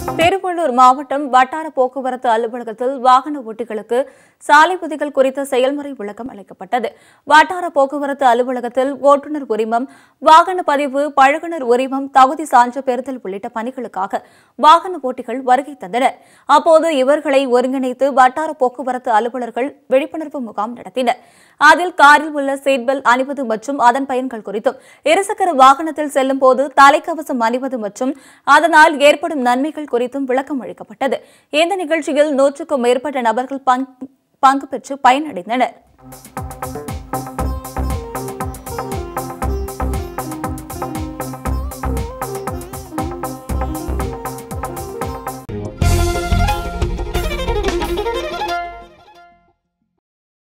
திருவள்ளூர் மாவட்டம் வட்டார போக்குவரத்து அலுவலகத்தில் வாகன ஓட்டிகளுக்கு சாலை விதிகள் குறித்த செயல்முறை விளக்கம் அளிக்கப்பட்டது வட்டார போக்குவரத்து அலுவலகத்தில் ஓட்டுநர் உரிமம் வாகன பதிவு பழகுனர் உரிமம் தகுதி சான்று பெறுதல் உள்ளிட்ட பணிகளுக்காக வாகன ஓட்டிகள் வருகை தந்தனர் அப்போது இவர்களை ஒருங்கிணைத்து வட்டார போக்குவரத்து அலுவலர்கள் விழிப்புணர்வு முகாம் நடத்தினர் அதில் காரில் உள்ள சீட் பெல்ட் அணிவது மற்றும் அதன் பயன்கள் குறித்தும் இருசக்கர வாகனத்தில் செல்லும் போது தலைக்கவசம் அணிவது மற்றும் அதனால் ஏற்படும் நன்மைகள் குறித்தும் விளக்கம் அளிக்கப்பட்டது இந்த நிகழ்ச்சியில் நூற்றுக்கும் மேற்பட்ட நபர்கள் பங்கு- பங்கு பெற்று பயனடைந்தனர்